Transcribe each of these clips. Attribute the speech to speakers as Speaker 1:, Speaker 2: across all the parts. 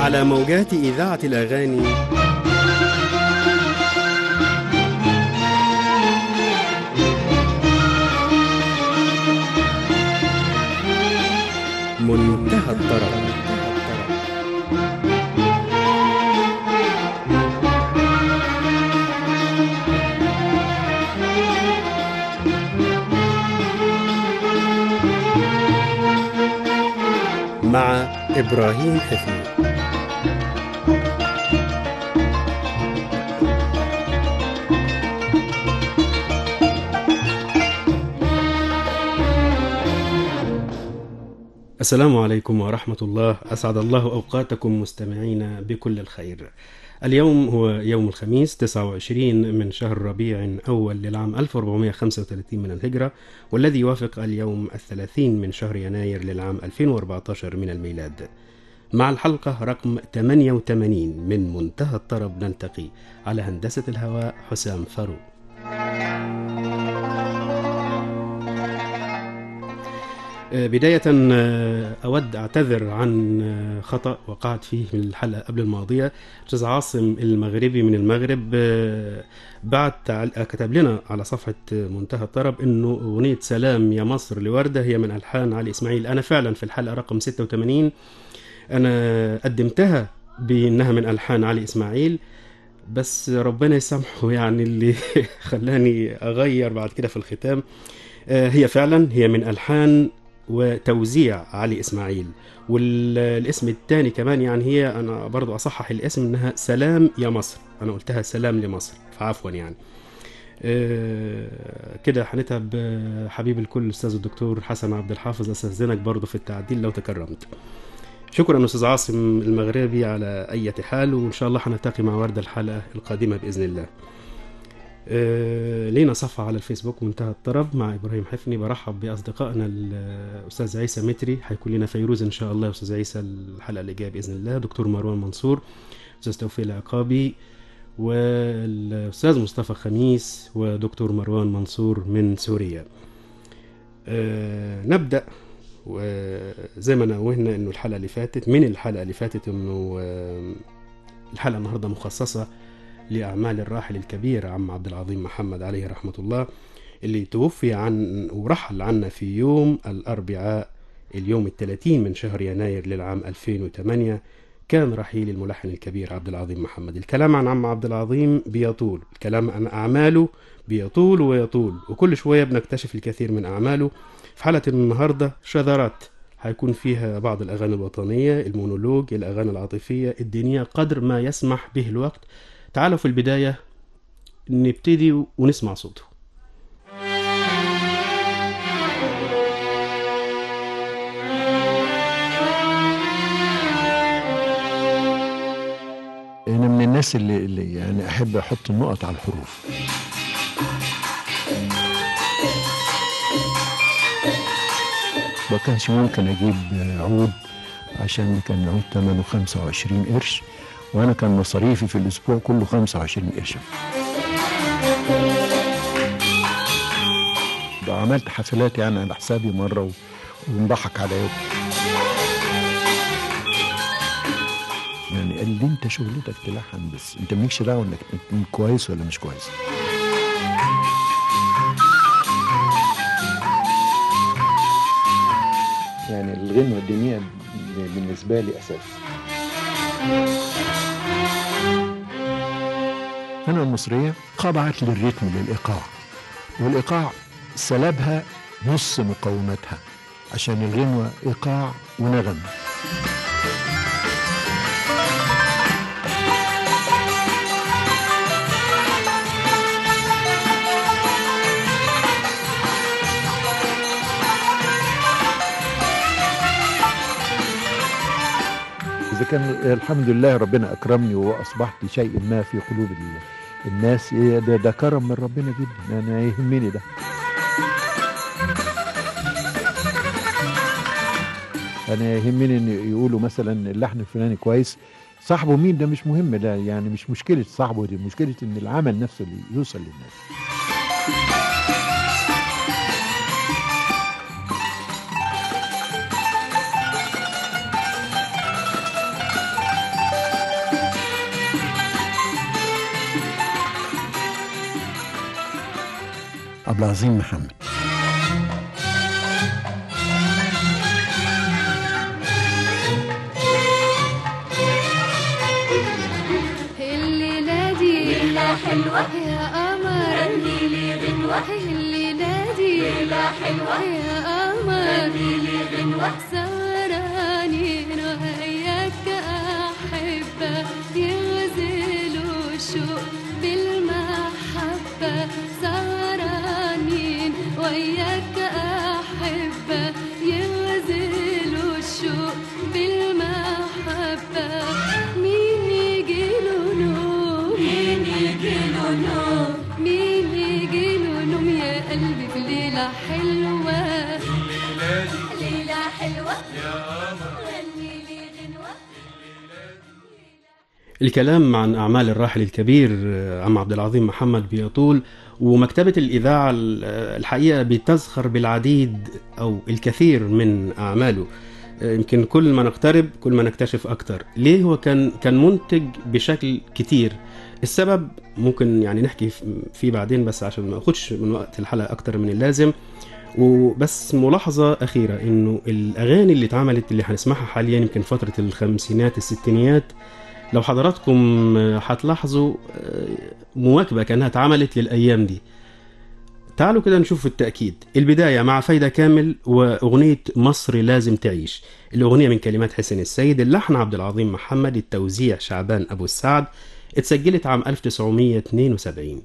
Speaker 1: على موجات إذاعة الأغاني منتهى الطرب مع إبراهيم حفيظ السلام عليكم ورحمة الله أسعد الله أوقاتكم مستمعين بكل الخير اليوم هو يوم الخميس 29 من شهر ربيع أول للعام 1435 من الهجرة والذي يوافق اليوم الثلاثين من شهر يناير للعام 2014 من الميلاد مع الحلقة رقم 88 من منتهى الطرب نلتقي على هندسة الهواء حسام فاروق بداية أود أعتذر عن خطأ وقعت فيه من الحلقة قبل الماضية أستاذ عاصم المغربي من المغرب بعت كتب لنا على صفحة منتهى الطرب إنه أغنية سلام يا مصر لوردة هي من ألحان علي إسماعيل أنا فعلا في الحلقة رقم 86 أنا قدمتها بإنها من ألحان علي إسماعيل بس ربنا يسامحه يعني اللي خلاني أغير بعد كده في الختام هي فعلا هي من ألحان وتوزيع علي اسماعيل والاسم الثاني كمان يعني هي انا برضو اصحح الاسم انها سلام يا مصر انا قلتها سلام لمصر فعفوا يعني أه كده هنتعب حبيب الكل الاستاذ الدكتور حسن عبد الحافظ استاذنك برضو في التعديل لو تكرمت شكرا استاذ عاصم المغربي على اي حال وان شاء الله هنلتقي مع ورده الحلقه القادمه باذن الله آه لينا صفحة على الفيسبوك منتهى الطرب مع إبراهيم حفني برحب بأصدقائنا الأستاذ عيسى متري هيكون لنا فيروز إن شاء الله أستاذ عيسى الحلقة اللي جاية بإذن الله دكتور مروان منصور أستاذ توفيق العقابي والأستاذ مصطفى خميس ودكتور مروان منصور من سوريا آه نبدأ وزي ما نوهنا انه الحلقه اللي فاتت من الحلقه اللي فاتت انه آه الحلقه النهارده مخصصه لأعمال الراحل الكبير عم عبد العظيم محمد عليه رحمة الله اللي توفي عن ورحل عنا في يوم الأربعاء اليوم الثلاثين من شهر يناير للعام 2008 كان رحيل الملحن الكبير عبد العظيم محمد الكلام عن عم عبد العظيم بيطول الكلام عن أعماله بيطول ويطول وكل شوية بنكتشف الكثير من أعماله في حلقة النهاردة شذرات هيكون فيها بعض الأغاني الوطنية المونولوج الأغاني العاطفية الدينية قدر ما يسمح به الوقت تعالوا في البداية نبتدي ونسمع صوته
Speaker 2: أنا من الناس اللي, اللي يعني أحب أحط النقط على الحروف ما كانش ممكن أجيب عود عشان كان العود ثمنه 25 قرش وانا كان مصاريفي في الاسبوع كله 25 قرش عملت حفلات يعني على حسابي مره ونضحك عليا يعني قال لي انت شغلتك تلحن بس انت مالكش دعوه انك تكون كويس ولا مش كويس يعني الغنوه الدينيه بالنسبه لي اساس الفنة المصرية خضعت للريتم للإيقاع والإيقاع سلبها نص مقوماتها عشان الغنوة إيقاع ونغم إذا كان الحمد لله ربنا أكرمني وأصبحت شيء ما في قلوب الناس ده, ده كرم من ربنا جدا أنا يهمني ده أنا يهمني إن يقولوا مثلا اللحن الفلاني كويس صاحبه مين ده مش مهم لا يعني مش مشكلة صاحبه دي مشكلة إن العمل نفسه اللي يوصل للناس عبد العظيم محمد
Speaker 3: الليلة دي ليلة حلوة يا قمر غني لي غنوة الليلة دي ليلة حلوة يا قمر غني لي غنوة سهرانين وياك أحبة يغزلوا الشوق بالمحبة سهرانين وياك أحبة يغزلوا الشوق بالمحبة مين يجيله نوم مين يجيله نوم مين يجيله نوم يا قلبي في ليلة حلوة ليلة حلوة يا قمر غني لي غنوة
Speaker 1: الكلام عن أعمال الراحل الكبير آه، عم عبد العظيم محمد بيطول ومكتبة الإذاعة ال- آه، الحقيقة بتزخر بالعديد أو الكثير من أعماله آه، يمكن كل ما نقترب كل ما نكتشف أكتر ليه هو كان كان منتج بشكل كتير السبب ممكن يعني نحكي ف- فيه بعدين بس عشان ما أخدش من وقت الحلقة أكتر من اللازم وبس ملاحظة أخيرة إنه الأغاني اللي اتعملت اللي هنسمعها حاليا يمكن فترة الخمسينات الستينيات لو حضراتكم آه، هتلاحظوا آه، مواكبة كأنها اتعملت للأيام دي تعالوا كده نشوف التأكيد البداية مع فايدة كامل وأغنية مصر لازم تعيش الأغنية من كلمات حسين السيد اللحن عبد العظيم محمد التوزيع شعبان أبو السعد اتسجلت عام 1972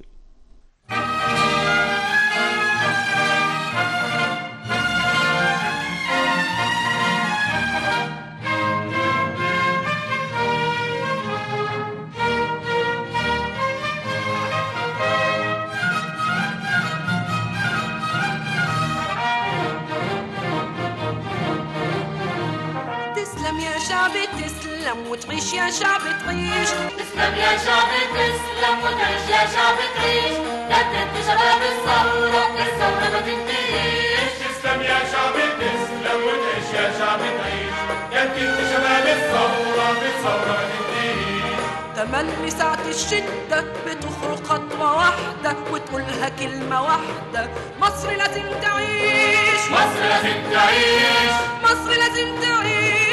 Speaker 4: تسلم يا شعبي تسلم وتعيش يا شعبي تعيش
Speaker 3: تسلم يا شعب تسلم وتعيش يا شعب تعيش جدد شباب الثورة الثورة ما تنتهيش
Speaker 5: تسلم يا شعب تسلم وتعيش يا شعب تعيش جدد شباب الثورة بالثورة ما تنتهيش
Speaker 4: تملي ساعة الشدة بتخرج خطوة واحدة وتقولها كلمة واحدة مصر لازم تعيش
Speaker 5: مصر لازم تعيش
Speaker 4: مصر لازم تعيش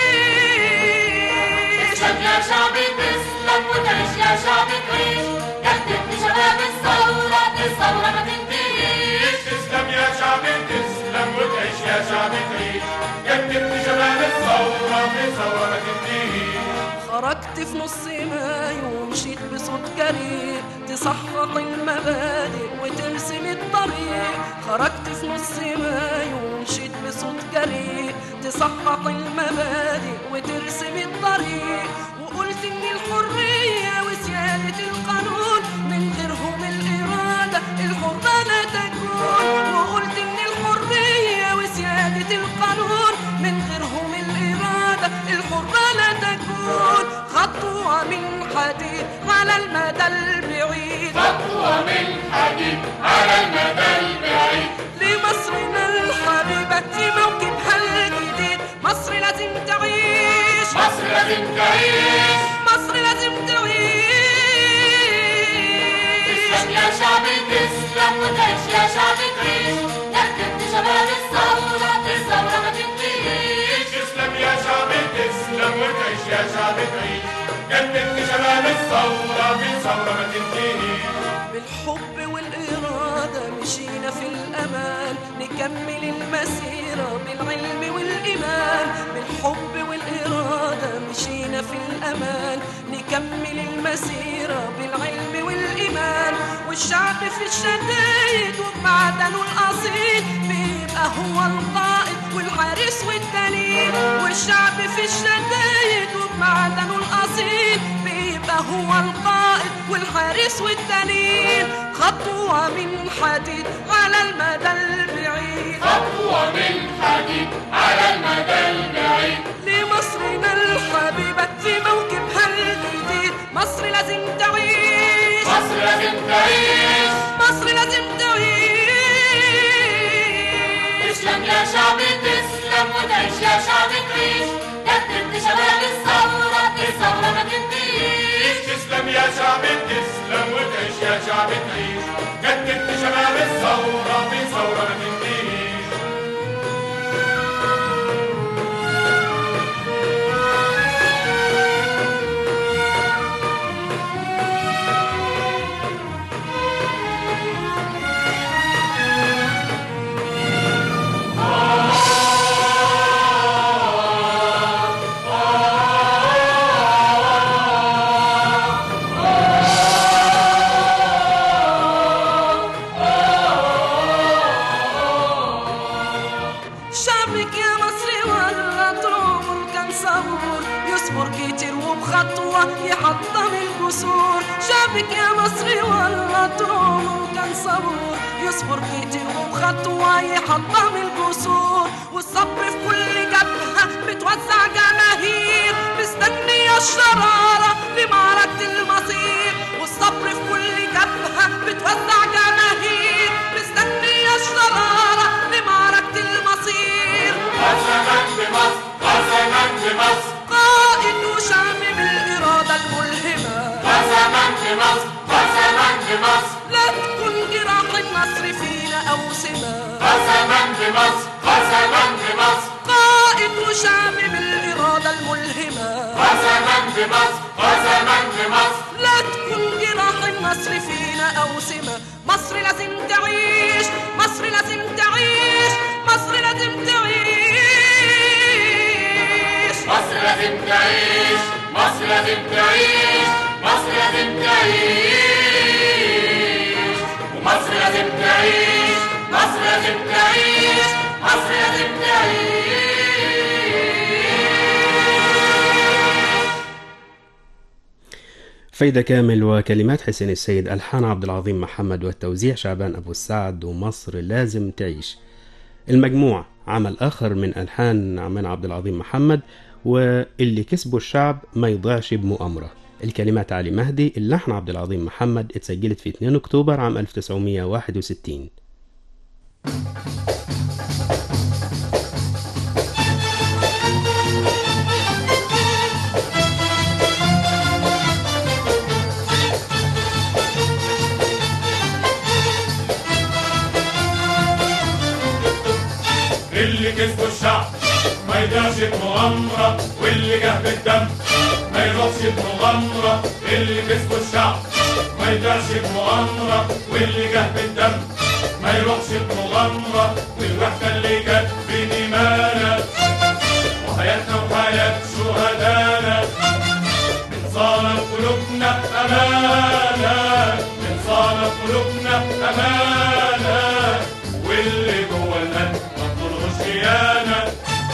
Speaker 3: تسلم يا شعب تسلم وتعيش يا شعب تعيش جدد شباب الثورة الثورة ما تنتهيش
Speaker 5: تسلم يا شعب تسلم وتعيش يا شعب تعيش جدد شباب الثورة بالثورة ما تنتهيش
Speaker 4: خرجت في نص مايو ومشيت بصوت جريء تصحح المبادئ وترسم الطريق خرجت في نص مايو ومشيت بصوت جريء تصحح المبادئ وترسم الطريق وقلت ان الحرية وسيادة القانون من غيرهم الإرادة الحرة لا تكون وقلت ان الحرية وسيادة القانون من غيرهم الإرادة الحرة لا تكون خطوة من حديد على المدى البعيد
Speaker 3: خطوة من حديد على المدى البعيد
Speaker 4: لمصرنا الحبيبة في موكبها الجديد مصر لازم تعيش
Speaker 3: مصر لازم تعيش
Speaker 4: مصر لازم تعيش
Speaker 3: تسلم يا شعب تسلم وتعيش يا شعب تعيش جدد شباب الثورة الثورة ما تنتهيش
Speaker 5: تسلم يا شعب تسلم وتعيش يا شعب تعيش جدد شباب الثورة بالثورة ما تنتهيش
Speaker 4: بالحب والإرادة مشينا في الأمان نكمل المسيرة بالعلم والإيمان بالحب والإرادة مشينا في الأمان نكمل المسيرة بالعلم والإيمان والشعب في الشدايد وبمعدنه الأصيل بيبقى هو القائد والحارس والدليل والشعب في الشدايد وبمعدنه الأصيل بيبقى هو القائد والحارس والدليل خطوة من حديد على المدى البعيد
Speaker 3: خطوة من حديد على المدى البعيد
Speaker 4: لمصرنا الحبيبة في موكبها الجديد مصر لازم تعيش
Speaker 3: مصر لازم تعيش
Speaker 4: مصر لازم تعيش
Speaker 3: تسلم يا شعب تسلم وتعيش يا شعب تعيش جدد شباب الثورة الثورة ما تنتهيش
Speaker 5: تسلم يا شعب تسلم وتعيش يا شعب تعيش جدد شباب الثورة
Speaker 4: يصبر كتير وبخطوة يحطم الجسور شافك يا مصري والله طول كان صبور يصبر كتير وبخطوة يحطم الجسور والصبر في كل جبهة بتوزع جماهير مستنية الشرارة لمعركة المصير والصبر في كل جبهة بتوزع جماهير مستنية الشرارة لمعركة المصير
Speaker 5: قسما بمصر قسما بمصر
Speaker 4: قائد وشعب بالإرادة الملهمة
Speaker 5: قسما بمصر قسما بمصر
Speaker 4: لا تكون جراح النصر فينا أوسمة
Speaker 5: قسما بمصر قسما بمصر
Speaker 4: قائد وشعب بالإرادة الملهمة
Speaker 5: قسما بمصر قسما بمصر
Speaker 4: لا تكون جراح النصر فينا أوسمة مصر لازم تعيش مصر لازم تعيش مصر لازم تعيش
Speaker 5: مصر لازم تعيش مصر لازم تعيش مصر لازم تعيش ومصر لازم تعيش مصر لازم تعيش مصر لازم تعيش
Speaker 1: فايدة كامل وكلمات حسين السيد ألحان عبد العظيم محمد والتوزيع شعبان أبو السعد ومصر لازم تعيش المجموع عمل آخر من ألحان عمان عبد العظيم محمد واللي كسبه الشعب ما يضيعش بمؤامرة الكلمات علي مهدي اللحن عبد العظيم محمد اتسجلت في 2 أكتوبر عام 1961
Speaker 5: اللي كسبه الشعب ما يضيعش بمؤامرة واللي جه بالدم ما يروحش بمغامرة اللي كسبه الشعب ما يضيعش بمؤامرة واللي جه بالدم ما يروحش بمغامرة والوحدة اللي جت بين إيمانا وحياتنا وحياة شهدانا بنصانع قلوبنا أمانة بنصانع قلوبنا أمانة واللي جوه القلب ما تطلبوش خيانة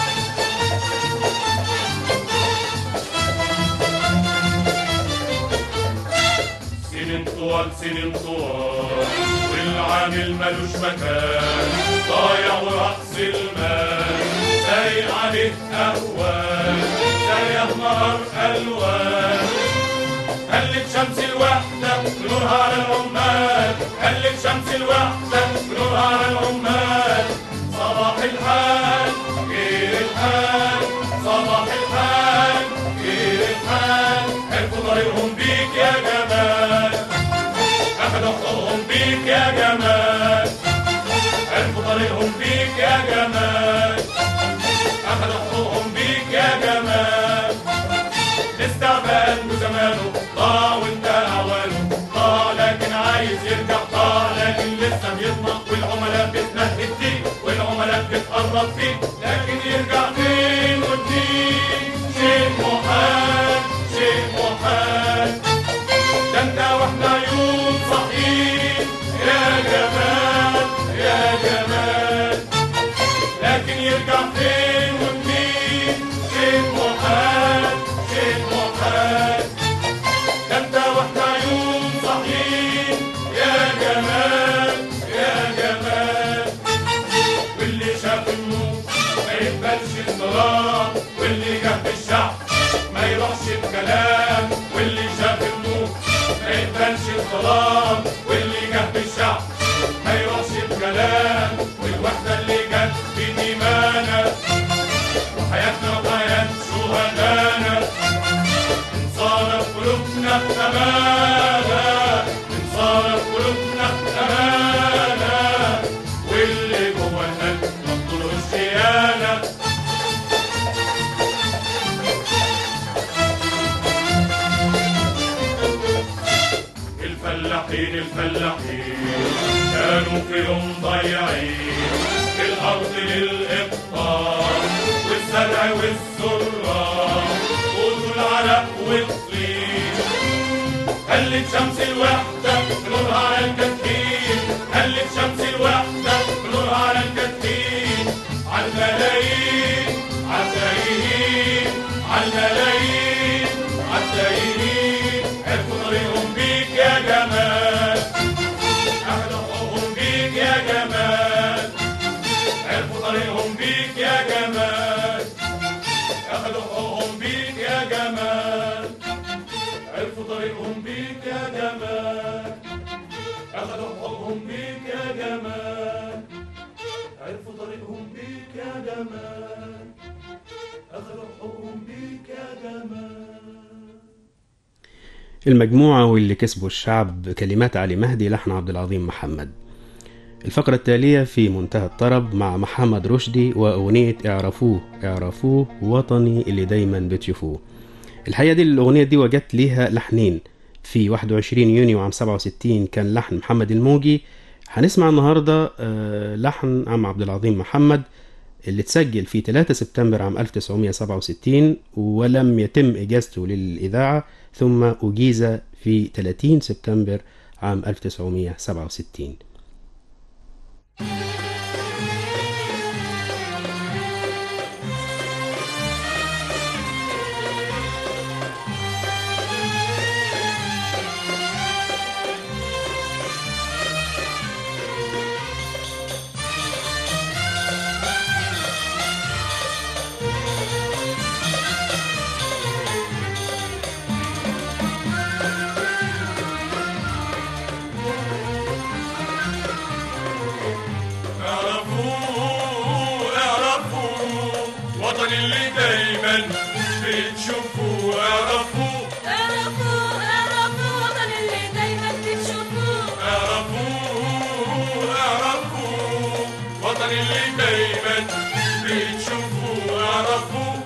Speaker 5: سنين طوال سنين طوال والعامل ملوش مكان ضايع ورأس المال سايق عليه أهوال سايق نهار ألوان هلت شمس الوحدة نورها على العمال هلت شمس الوحدة نورها على العمال صباح الحال غير الحال صباح الحال غير الحال عرفوا طريقهم بيك يا جمال أخدوا خطوهم بيك يا جمال عرفوا طريقهم بيك يا جمال أخدوا خطوهم بيك يا جمال الاستعباد وزمانه ضاع وانتهى اوانه ضاع لكن عايز يرجع ضاع لكن لسه بيطمع والعملاء بتنهد فيه والعملاء بتقرب فيه لكن يرجع فين والدين شيء محال شيء محال ده انت واحنا عيون صحيح يا جمال يا جمال لكن يرجع فين ومنين شيء محال شيء محال ده انت واحنا عيون صحيح يا جمال يا جمال واللي شاف النور ما يقبلش الظلام واللي جه بالشعب ما يروحش بكلام واللي شاف النور ما يقبلش الظلام واللي جه بالشعب ما يروحش بكلام والوحدة اللي جت بديمانا وحياتنا وحياة شهدانا انصار قلوبنا أمانة انصار قلوبنا أمانة واللي جوه القلب مقتولوش خيانة الفلاحين الفلاحين كانوا في يوم ضايعين الأرض للإقطاع والزرع والزراع خذوا العرق والطين هلت شمس الوحدة بنورها على الكتكين هلت شمس الوحدة بنورها على الكتكين عالملايين عالملايين عالملايين
Speaker 1: المجموعة واللي كسبوا الشعب كلمات علي مهدي لحن عبد العظيم محمد الفقرة التالية في منتهى الطرب مع محمد رشدي وأغنية اعرفوه اعرفوه وطني اللي دايما بتشوفوه الحقيقة دي الأغنية دي وجدت ليها لحنين في 21 يونيو عام 67 كان لحن محمد الموجي هنسمع النهاردة آه، لحن عم عبد العظيم محمد اللي اتسجل في 3 سبتمبر عام 1967 ولم يتم إجازته للإذاعة ثم أجيز في 30 سبتمبر عام 1967
Speaker 5: اعرفوه اعرفوه وطني اللي دايما بتشوفوه اعرفوه
Speaker 3: اعرفوا اعرفوا وطن اللي دايما بتشوفوه
Speaker 5: اعرفوه اعرفوه وطني اللي دايما بتشوفوه اعرفوه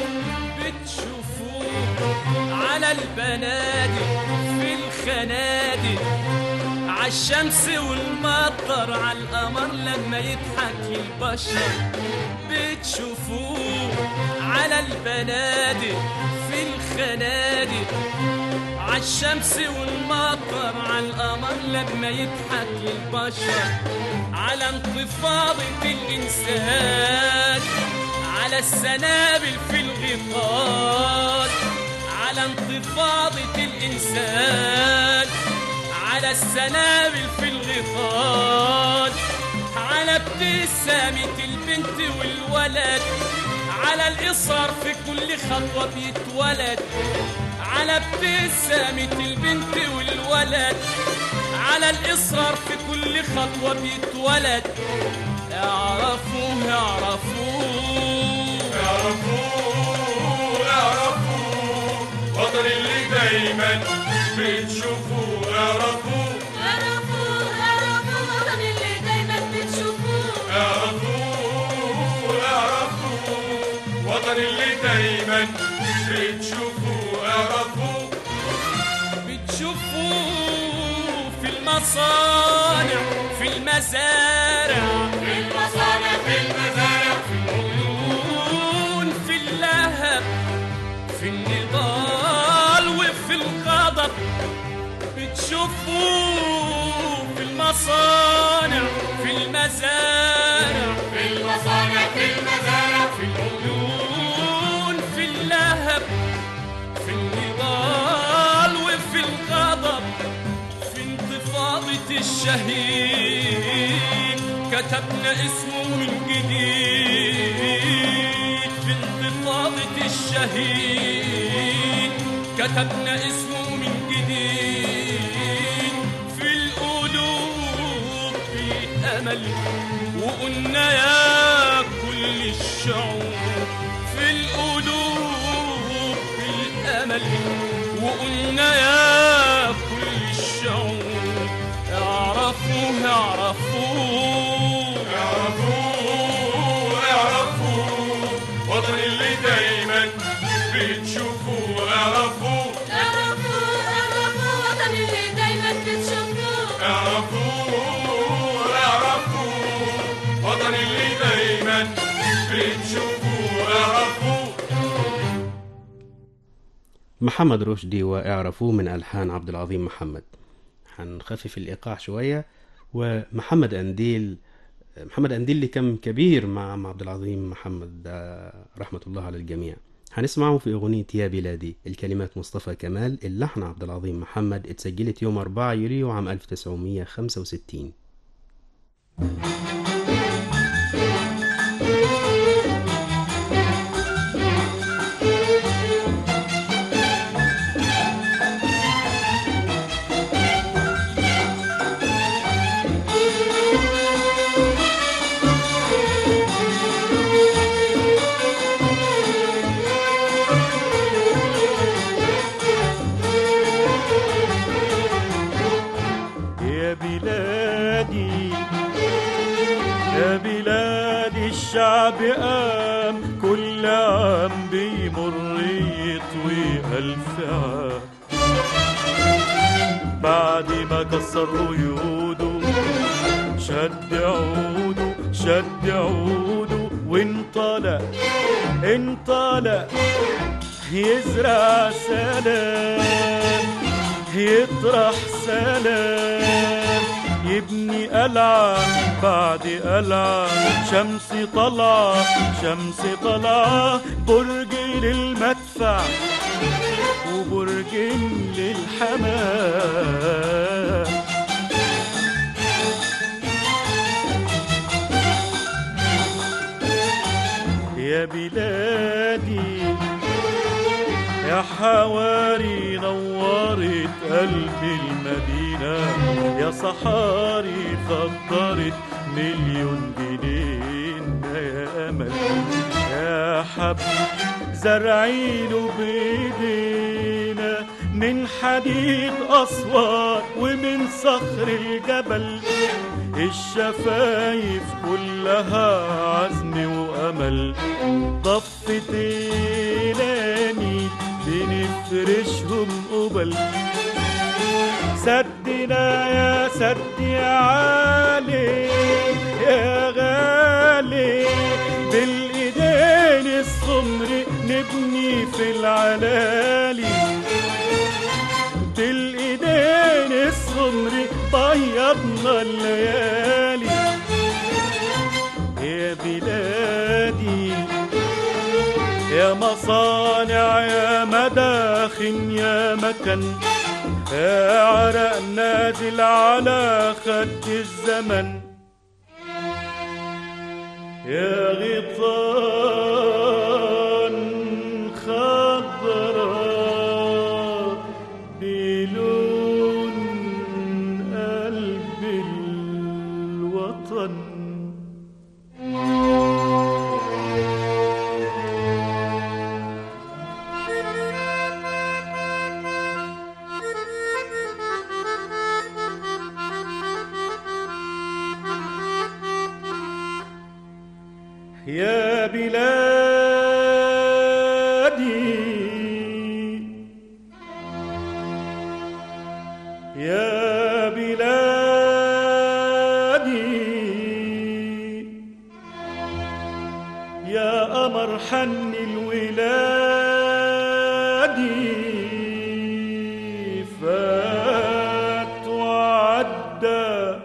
Speaker 6: بتشوفوه على البنادق في الخنادق عالشمس والمطر على القمر لما يضحك البشر بتشوفوه على البنادق في الخنادق عالشمس والمطر على القمر لما يضحك البشر على انتفاضة الإنسان على السنابل في الغطاء على انتفاضة الإنسان على السنابل في الغطاء على ابتسامة البنت والولد على الإصرار في كل خطوة بيتولد على ابتسامة البنت والولد على الإصرار في كل خطوة بيتولد اعرفوه اعرفوه
Speaker 5: اعرفوه اعرفوه وطني اللي دايما بتشوفوه اعرفوه
Speaker 3: اعرفوا اعرفوا وطن اللي دايما بتشوفوه
Speaker 5: اعرفوه اعرفوه وطني اللي دايما بتشوفوه اعرفوه
Speaker 6: بتشوفوه في المصانع في المزارع
Speaker 3: في المصانع في المزارع
Speaker 6: في العيون في اللهب في النضال وفي الغضب بتشوفوه في المصانع في المزارع
Speaker 3: في المصانع في المزارع
Speaker 6: في العيون في اللهب في النضال وفي الغضب في انتفاضة الشهيد كتبنا اسمه من جديد في انتفاضة الشهيد كتبنا اسمه من جديد في القلوب في أمل وقلنا يا كل الشعوب في القلوب في الأمل وقلنا يا كل الشعوب اعرفوه اعرفوه
Speaker 5: اعرفوه اعرفوه وطني اللي دايما بتشوفوه اعرفوه
Speaker 3: اعرفوا اعرفوا وطن اللي دايما بتشوفوه
Speaker 5: اعرفوه اعرفوه وطني اللي دايما بتشوفوه اعرفوه
Speaker 1: محمد رشدي واعرفوه من ألحان عبد العظيم محمد هنخفف الإيقاع شوية ومحمد أنديل محمد أنديل اللي كان كبير مع عم عبد العظيم محمد ده رحمة الله على الجميع هنسمعه في أغنية يا بلادي الكلمات مصطفى كمال اللحن عبد العظيم محمد اتسجلت يوم 4 يوليو عام 1965
Speaker 3: يا
Speaker 7: قام كل عام بيمر يطوي ألف عام بعد ما كسر قيوده شد عوده شد عوده وانطلق انطلق يزرع سلام يطرح سلام يبني قلعة بعد قلعة شمس طلعة شمس طلعة برج للمدفع وبرج للحمام يا بلادي يا حواري نورت قلب المدينة يا صحاري خطرت مليون جنيه يا أمل يا حب زرعينه بإيدينا من حديد أسوار ومن صخر الجبل الشفايف كلها عزم وأمل ضفتيناني بنفرشهم قبل سدنا يا سد يا عالي يا غالي بالايدين السمر نبني في العلالي بالايدين السمر طيبنا الليالي يا بلادي يا مصانع يا مداخن يا مكن يا عرق نازل على خد الزمن يا غيطان خضراء بلون قلب الوطن يا بلادي يا بلادي يا قمر حن الولادي فات وعدى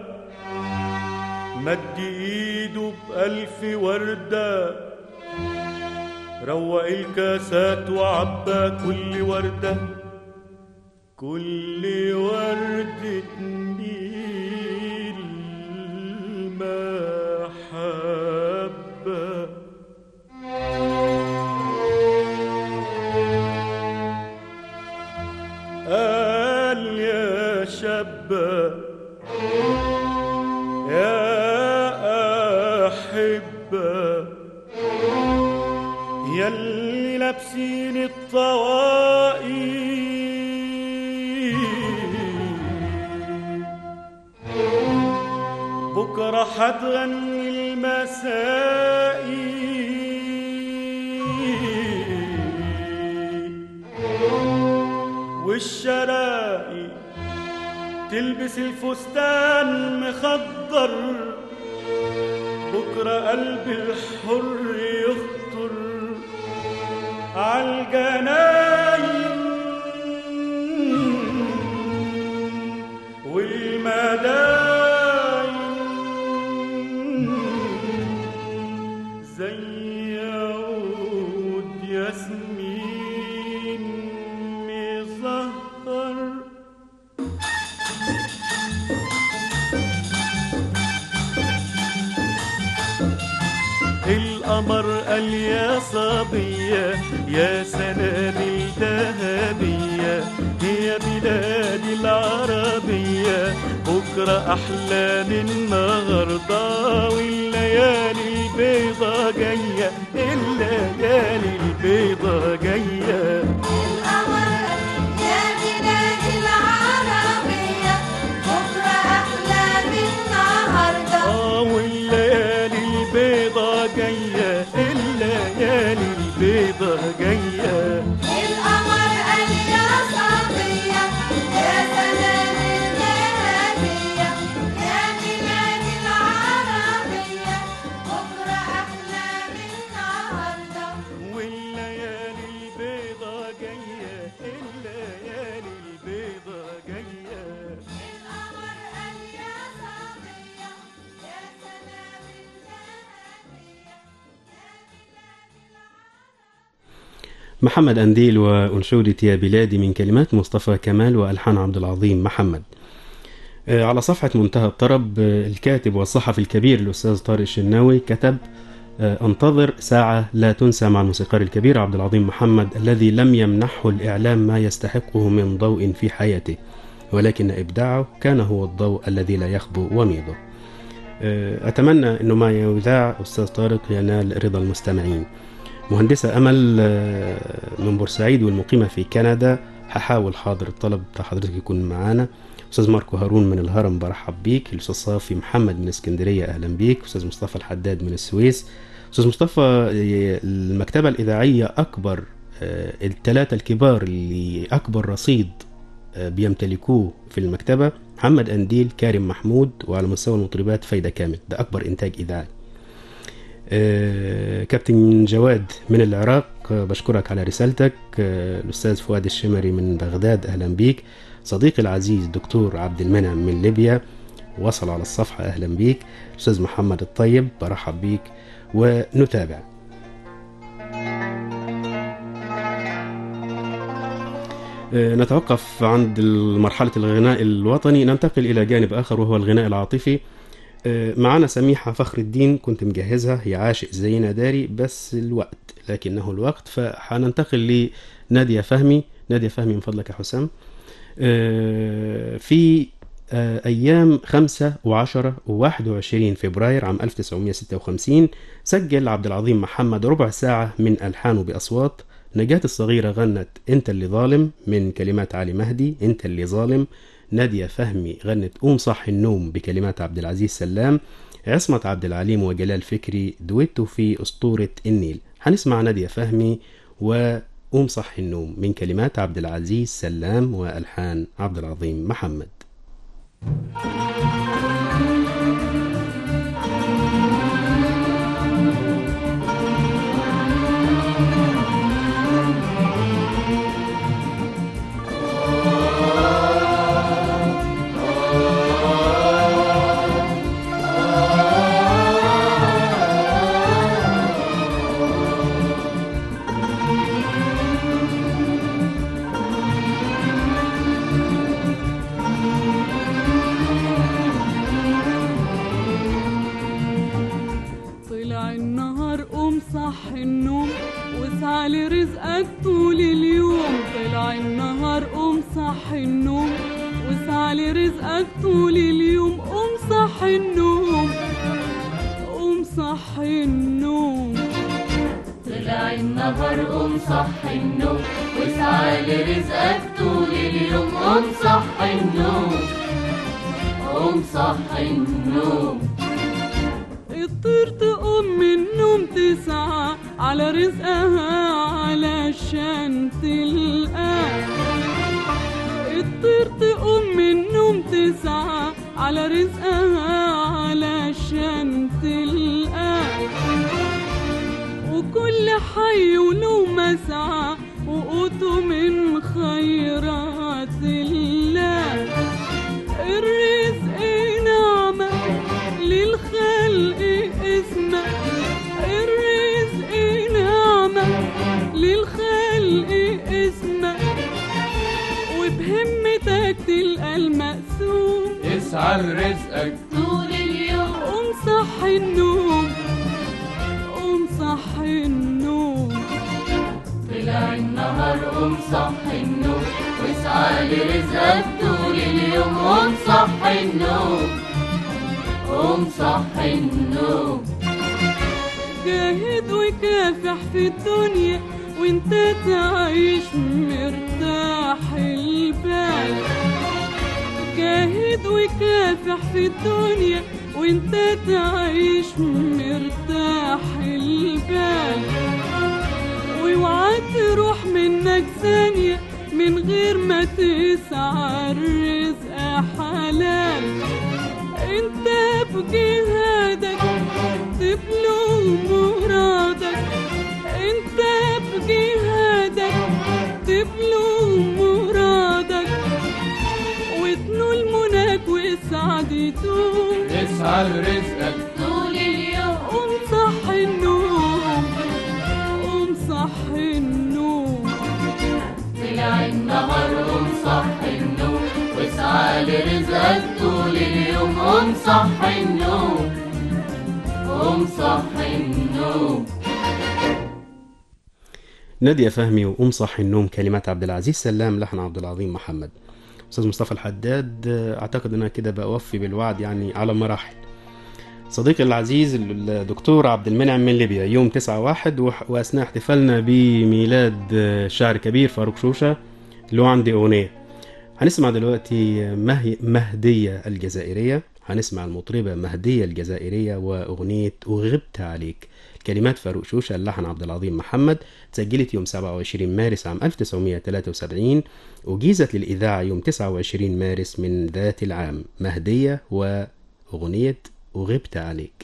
Speaker 7: مد ايده بألف وردة روق الكاسات وعبى كل وردة كل وردة نيل محبة قال يا شابه يا أحبة يلي لابسين الطواقي بكرة حتغني المسائي والشرائي تلبس الفستان مخضر بكرة قلب الحر يخطر عالجناين والمداين زي عود ياسمين مزهر القمر قال يا صبية يا سنابل ذهبية يا بلادي العربية بكرة أحلى من النهاردة والليالي البيضة جاية الليالي البيضة جاية
Speaker 8: القمر يا بلادي العربية بكرة أحلى من النهاردة
Speaker 7: آه والليالي البيضة جاية الليالي البيضة جاية
Speaker 8: القمر قال يا صبية يا سلام الجهنية يا بلاد العرب
Speaker 1: محمد أنديل وأنشودة يا بلادي من كلمات مصطفى كمال وألحان عبد العظيم محمد آه، على صفحة منتهى الطرب آه، الكاتب والصحفي الكبير الأستاذ طارق الشناوي كتب آه، انتظر ساعة لا تنسى مع الموسيقار الكبير عبد العظيم محمد الذي لم يمنحه الإعلام ما يستحقه من ضوء في حياته ولكن إبداعه كان هو الضوء الذي لا يخبو وميضه آه، أتمنى أنه ما يذاع أستاذ طارق ينال رضا المستمعين مهندسة أمل آه، من بورسعيد والمقيمة في كندا هحاول حاضر الطلب بتاع حضرتك يكون معانا أستاذ ماركو هارون من الهرم برحب بيك الأستاذ صافي محمد من اسكندرية أهلا بيك أستاذ مصطفى الحداد من السويس أستاذ مصطفى آه، المكتبة الإذاعية أكبر آه، الثلاثة الكبار اللي أكبر رصيد آه، بيمتلكوه في المكتبة محمد أنديل كارم محمود وعلى مستوى المطربات فايدة كامل ده أكبر إنتاج إذاعي آه، كابتن جواد من العراق آه، بشكرك على رسالتك آه، الأستاذ فؤاد الشمري من بغداد أهلا بيك صديقي العزيز دكتور عبد المنعم من ليبيا وصل على الصفحة أهلا بيك أستاذ محمد الطيب برحب بيك ونتابع آه، نتوقف عند مرحلة الغناء الوطني ننتقل إلى جانب آخر وهو الغناء العاطفي آه، معنا سميحة فخر الدين كنت مجهزها هي عاشق زينا داري بس الوقت لكنه الوقت فحننتقل لنادية فهمي نادية فهمي من فضلك يا حسام آه، في آه، أيام 5 و10 و21 فبراير عام 1956 سجل عبد العظيم محمد ربع ساعة من ألحانه بأصوات نجاة الصغيرة غنت أنت اللي ظالم من كلمات علي مهدي أنت اللي ظالم نادية فهمي غنت قوم صح النوم بكلمات عبد العزيز سلام عصمت عبد العليم وجلال فكري دويتو في أسطورة النيل هنسمع نادية فهمي وقوم صح النوم من كلمات عبد العزيز سلام وألحان عبد العظيم محمد
Speaker 9: طلع النهار قوم صح النوم واسعى لرزقك طول اليوم طلع النهار قوم صح النوم واسعى لرزقك طول اليوم قوم صح النوم قوم صح النوم
Speaker 3: طلع النهار قوم صح النوم واسعى لرزقك طول اليوم قوم صح النوم قوم صح النوم
Speaker 9: الطير تقوم من النوم تسعى على رزقها علشان تلقاه الطير تقوم من النوم تسعى على رزقها علشان تلقاه وكل حي وله مسعى وقوته من خيرات الله الرزق نعمة للخلق اسمه الرزق نعمة للخلق اسمه وبهمتك تلقى المقسوم
Speaker 6: اسعى لرزقك
Speaker 3: طول اليوم
Speaker 9: قوم صح النوم قوم صح النوم
Speaker 3: طلع النهار قوم صح النوم واسعى لرزقك طول اليوم قوم صح النوم قوم صح النوم
Speaker 9: جاهد وكافح في الدنيا وانت تعيش مرتاح البال جاهد وكافح في الدنيا وانت تعيش مرتاح البال واوعى تروح منك ثانية من غير ما تسعى الرزق حلال انت بجهادك تبلغ مرادك انت بجهادك تبلغ
Speaker 10: واسعى لرزقك
Speaker 3: طول اليوم
Speaker 9: قوم صحي النوم قوم صحي النوم
Speaker 3: طلع النهار قوم صحي النوم واسعى لرزقك طول اليوم قوم صحي النوم قوم صحي النوم
Speaker 1: نادية فهمي وأم صح النوم كلمات عبد العزيز سلام لحن عبد العظيم محمد أستاذ مصطفى الحداد آه، أعتقد أن أنا كده بأوفي بالوعد يعني على مراحل صديقي العزيز الدكتور عبد المنعم من ليبيا يوم 9 واحد وح- وأثناء احتفالنا بميلاد آه، شاعر كبير فاروق شوشة له عندي أغنية هنسمع دلوقتي آه، مهي مهدية الجزائرية هنسمع المطربة مهدية الجزائرية وأغنية وغبت عليك كلمات فاروق شوشة اللحن عبد العظيم محمد تسجلت يوم 27 مارس عام 1973 وجيزت للإذاعة يوم 29 مارس من ذات العام مهدية وأغنية وغبت عليك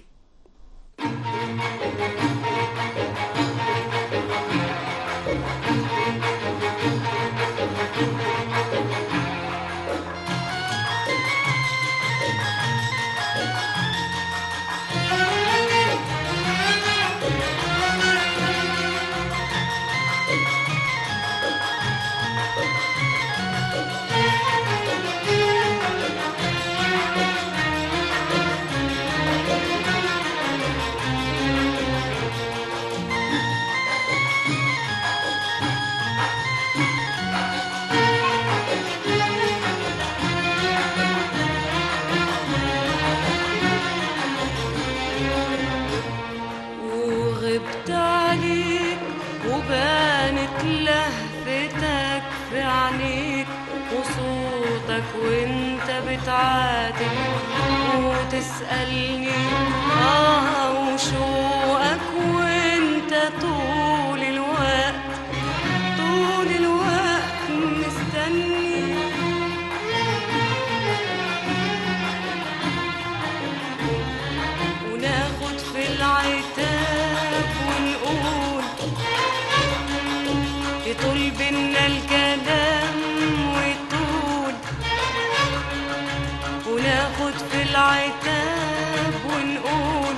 Speaker 11: وغبت عليك وبانت لهفتك في عينيك وصوتك وانت بتعاتب وتسألني اه وشوقك وانت طول الوقت طول الوقت مستني وناخد في العتاب ونقول يطول بينا الكلام ويطول وناخد في العتاب ونقول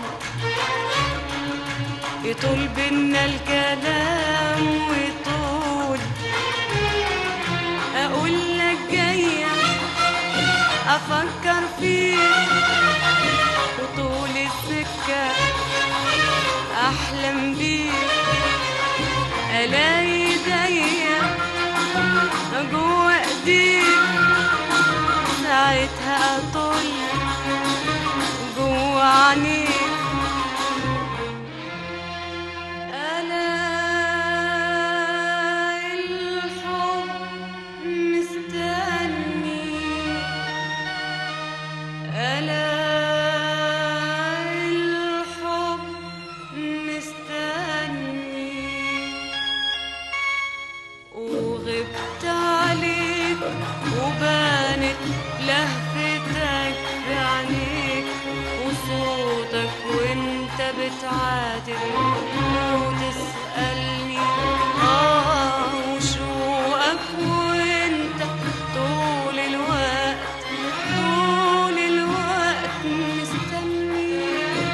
Speaker 11: يطول بينا الكلام ويطول اقول لك جايه افكر فيك وطول السكة أحلم بيك ألاقي ايديا جوا ايديك ساعتها أطل جوا عينيك ألاقي الحب مستني ألا الحب مستني وغبت عليك وبانت لهفتك في عينيك وصوتك وانت بتعاتب وتسألني اه وشوقك وانت طول الوقت طول الوقت مستني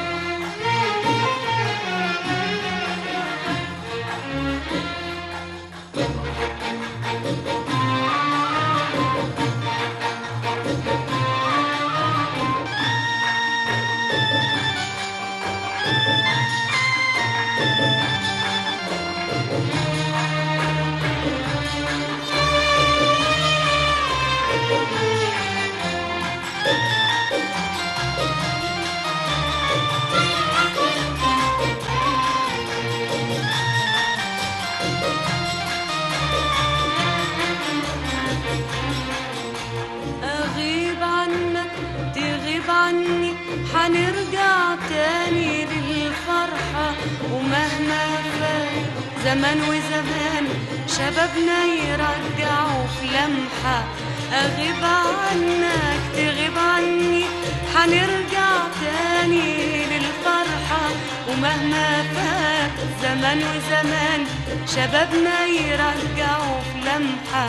Speaker 11: أغيب عنك تغيب عني حنرجع تاني للفرحة ومهما فات زمان وزمان شبابنا يرجعوا في لمحة أغيب عنك تغيب عني حنرجع تاني للفرحة ومهما فات زمان وزمان شبابنا يرجعوا في لمحة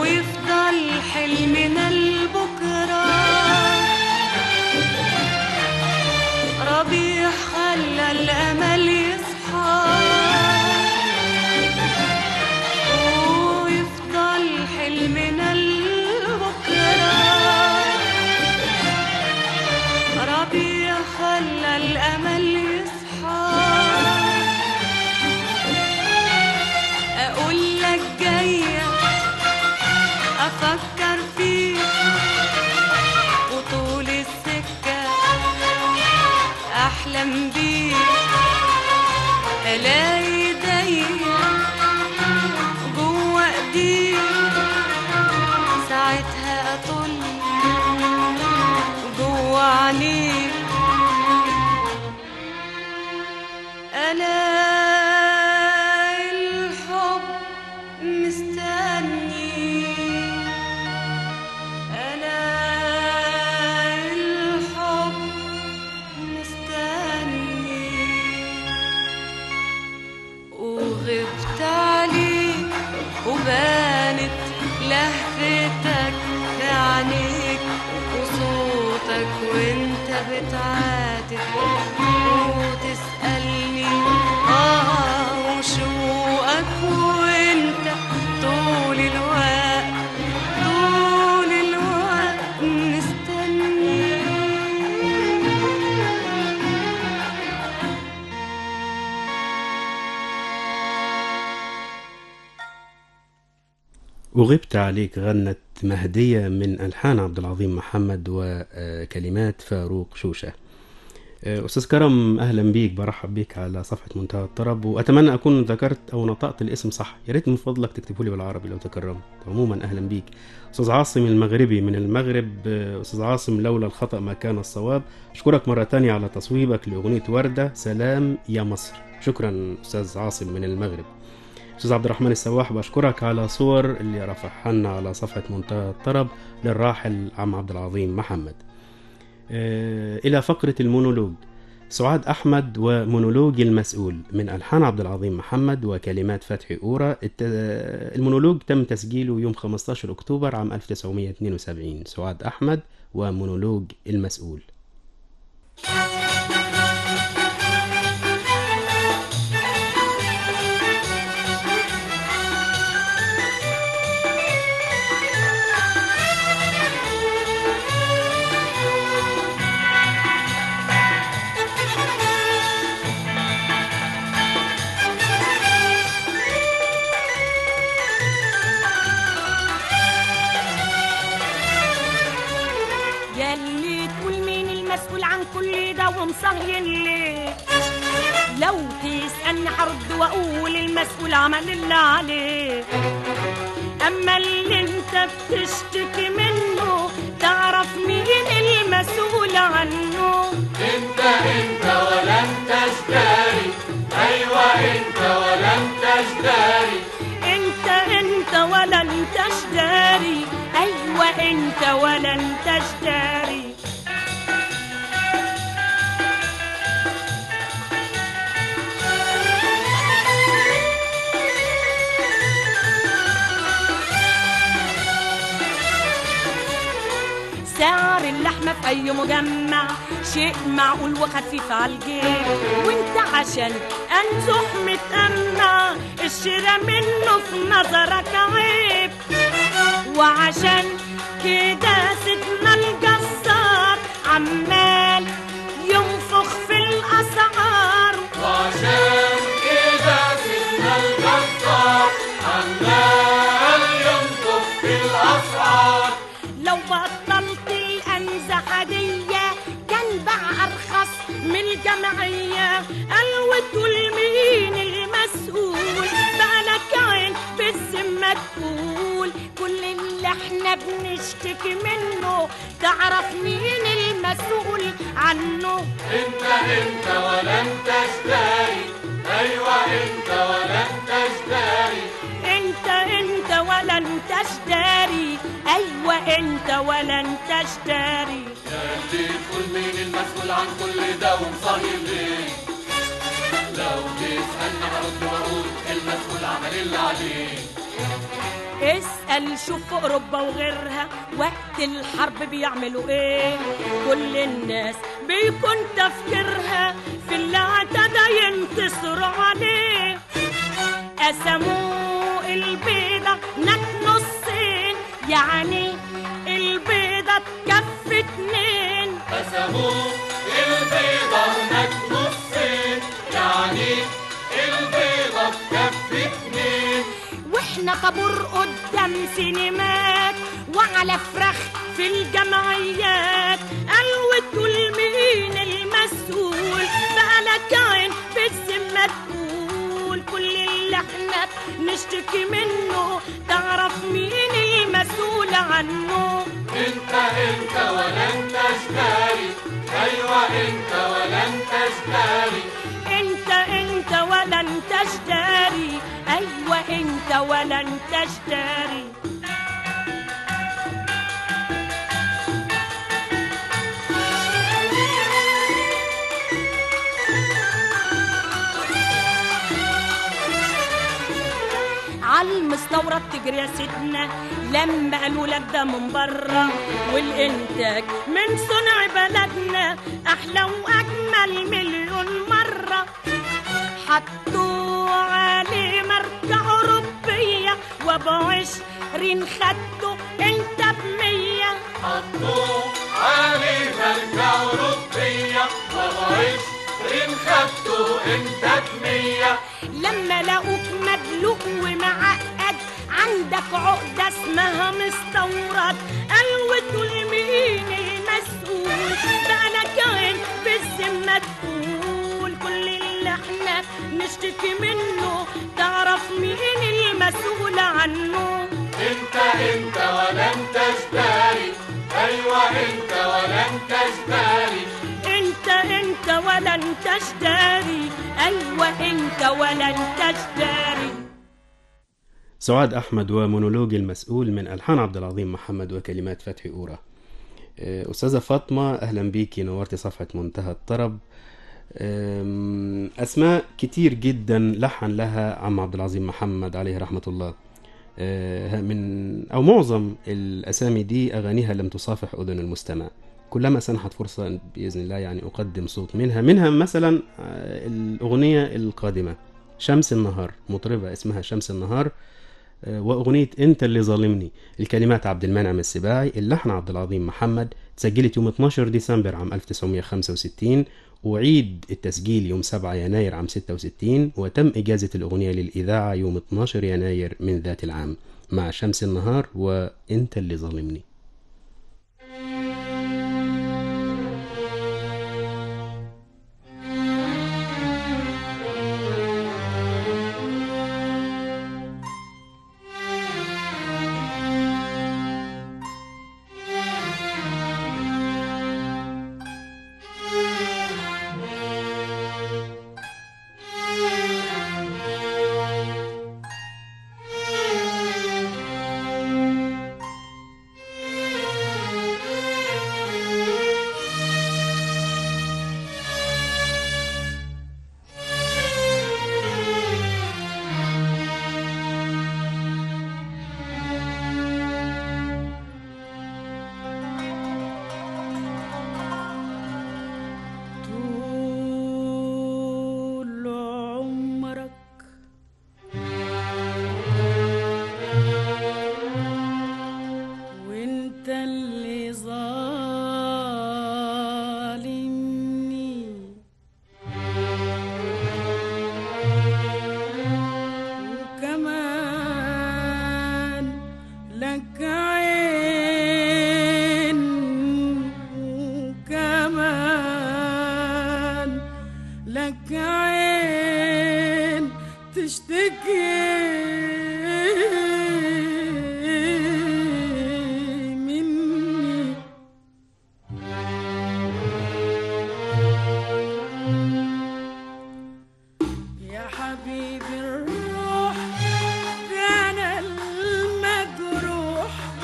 Speaker 11: ويفضل حلمنا لبكرة ربيع خلى الأمل يصحى ويفضل حلمنا لبكرة ربيع خلى الأمل يصحى أقول لك جاية أفكر فيك وطول السكة أحلم بيك ألاقي ايديا جوا ايديك ساعتها أطل جوا عينيك ألاقي الحب مستني ألاقي الحب مستني وغبت عليك وبانت لهفتك في عينيك وصوتك وانت بتعاتب وتسألني اه وشوقك وانت طول الوقت طول الوقت مستني
Speaker 1: وغبت عليك غنت مهدية من ألحان عبد العظيم محمد وكلمات فاروق شوشة آه، أستاذ كرم أهلا بيك برحب بيك على صفحة منتهى الطرب وأتمنى أكون ذكرت أو نطقت الاسم صح يا ريت من فضلك تكتبه لي بالعربي لو تكرمت عموما أهلا بيك أستاذ عاصم المغربي من المغرب آه، أستاذ عاصم لولا الخطأ ما كان الصواب أشكرك مرة تانية على تصويبك لأغنية وردة سلام يا مصر شكرا أستاذ عاصم من المغرب استاذ عبد الرحمن السواح بشكرك على صور اللي رفعها لنا على صفحه منتهى الطرب للراحل عم عبد العظيم محمد آه، الى فقره المونولوج سعاد احمد ومونولوج المسؤول من الحان عبد العظيم محمد وكلمات فتحي اورا الت- المونولوج تم تسجيله يوم 15 اكتوبر عام 1972 سعاد احمد ومونولوج المسؤول
Speaker 10: ياللي تقول مين المسؤول عن كل ده ومصهين ليه لو تسألني هرد وأقول المسؤول عمل اللي عليه أما اللي أنت بتشتكي منه تعرف مين المسؤول عنه
Speaker 5: انت انت ولا انت اشتاري ايوه انت ولا انت اشتاري
Speaker 10: انت انت ولا انت اشتاري ايوه انت ولا انت اشتاري سعر اللحمة في أي مجمع شيء معقول وخفيف على الجيب وانت عشان أنزح متأمع الشراء منه في نظرك عيب وعشان كده سيدنا الجزار عمال ينفخ في الأسعار
Speaker 5: وعشان كده سيدنا الجزار عمال ينطق في الاسعار
Speaker 10: لو بطلت الأنزة هدية كان بقى أرخص من الجمعية قال وتقول مين المسؤول بقى لك عين بالذمة تقول كل اللي احنا بنشتكي منه تعرف مين المسؤول عنه
Speaker 5: انت انت ولا انت اشتاري ايوه انت ولا انت اشتاري
Speaker 10: انت انت ولا انت اشتاري ايوه انت ولا انت اشتاري
Speaker 5: يا اللي تقول مين المسؤول عن كل ده ومصهي ليه لو تسألني هرد واقول المسؤول عمل اللي عليه
Speaker 10: اسأل شوف في أوروبا وغيرها وقت الحرب بيعملوا إيه كل الناس بيكون تفكيرها في اللي اعتدى ينتصروا عليه قسموا البيضة نك نصين يعني البيضة تكفي اتنين
Speaker 5: قسموا البيضة هناك نصين يعني البيضة تكفي اتنين
Speaker 10: واحنا طابور قدام سينمات وعلى فراخ في الجمعيات قالوا مين المسؤول بقى لك عين بالذمة تقول كل اللي احنا نشتكي منه تعرف مين المسؤول عنه
Speaker 5: انت انت ولا انت اشتاري ايوه انت ولا انت اشتاري
Speaker 10: انت انت ولا انت اشتاري ايوه انت ولا انت اشتاري عالمستورد تجري يا ستنا لما قالوا لك ده من بره والانتاج من صنع بلدنا احلى واجمل مليون مره حطوا عليه ماركة أوروبية وأبو عشرين خدته أنت بمية
Speaker 5: حطوا عليه ماركة أوروبية وأبو عشرين خدته انت بمية
Speaker 10: لما لقوك مدلوق ومعقد عندك عقدة اسمها مستورد قالوا مين المسؤول بقى لك عين بالذمة تقول كل اللي احنا نشتكي منه تعرف مين المسؤول عنه
Speaker 5: انت انت ولا انت اشتاري ايوه انت ولا انت اشتاري
Speaker 10: انت انت ولا انت اشتاري ايوه انت ولا انت اشتاري
Speaker 1: سعاد أحمد ومونولوج المسؤول من ألحان عبد العظيم محمد وكلمات فتحي أورا آه، أستاذة فاطمة أهلا بيكي نورتي صفحة منتهى الطرب آم، أسماء كتير جدا لحن لها عم عبد العظيم محمد عليه رحمة الله آه، من أو معظم الأسامي دي أغانيها لم تصافح أذن المستمع كلما سنحت فرصة بإذن الله يعني أقدم صوت منها منها مثلا آه، الأغنية القادمة شمس النهار مطربة اسمها شمس النهار آه، وأغنية أنت اللي ظالمني الكلمات عبد المنعم السباعي اللحن عبد العظيم محمد تسجلت يوم 12 ديسمبر عام 1965 وعيد التسجيل يوم 7 يناير عام 66 وتم إجازة الأغنية للإذاعة يوم 12 يناير من ذات العام مع شمس النهار وأنت اللي ظالمني
Speaker 10: طول عمرك وانت اللي ظالمني وكمان لك عين وكمان لك عين تشتكي مني يا حبيبي الروح ده انا المجروح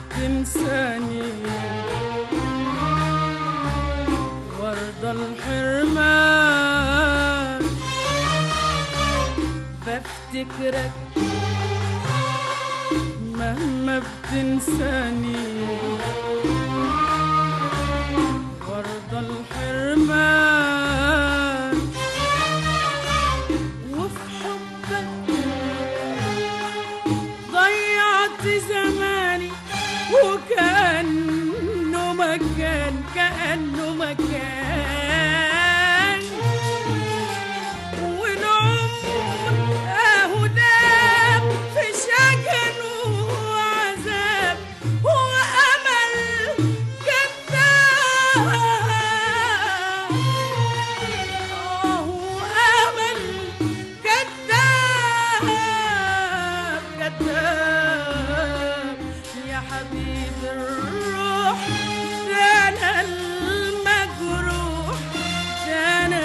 Speaker 9: بتنساني وارضى الحرمان بفتكرك مهما بتنساني وارضى الحرمان وفي حبك ضيعت زماني وكأنه مكان كأنه مكان والعمر اهو داب في شجن وعذاب وامل كذاب اهو امل كذاب كذاب يا حبيب الروح ده انا المجروح ده انا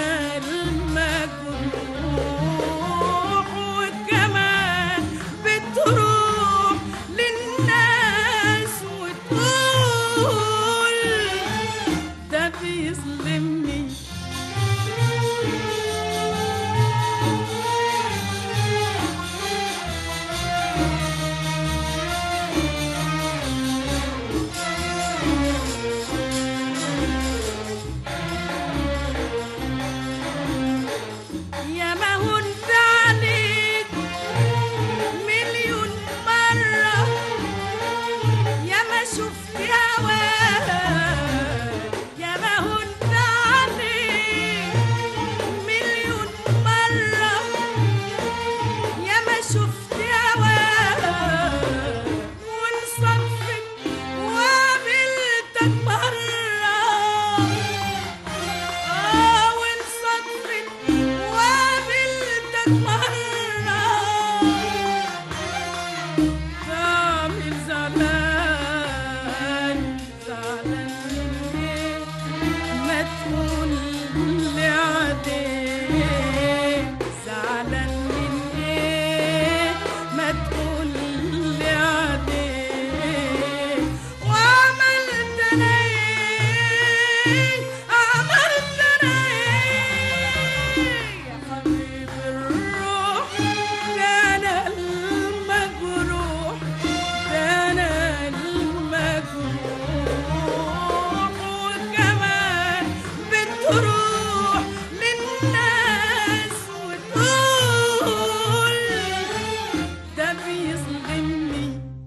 Speaker 9: المجروح وكمان بتروح للناس وتقول ده بيظلمني يا ما هنت عليك مليون مرة يا ما شفت هواك يا ما هنت عليك مليون مرة يا ما شفت هواك وانصدفت وقابلتك مرة آه وانصدفت وقابلتك مرة تعمل زعلان زعلان ليه ما تقول لي عديك زعلان من ايه ما تقول لي عديك وعملت انا ايه عملت انا ايه يا حبيب الروح ده انا المجروح ده انا المجروح وكمان بتروح للناس وتقول ده بيظلمني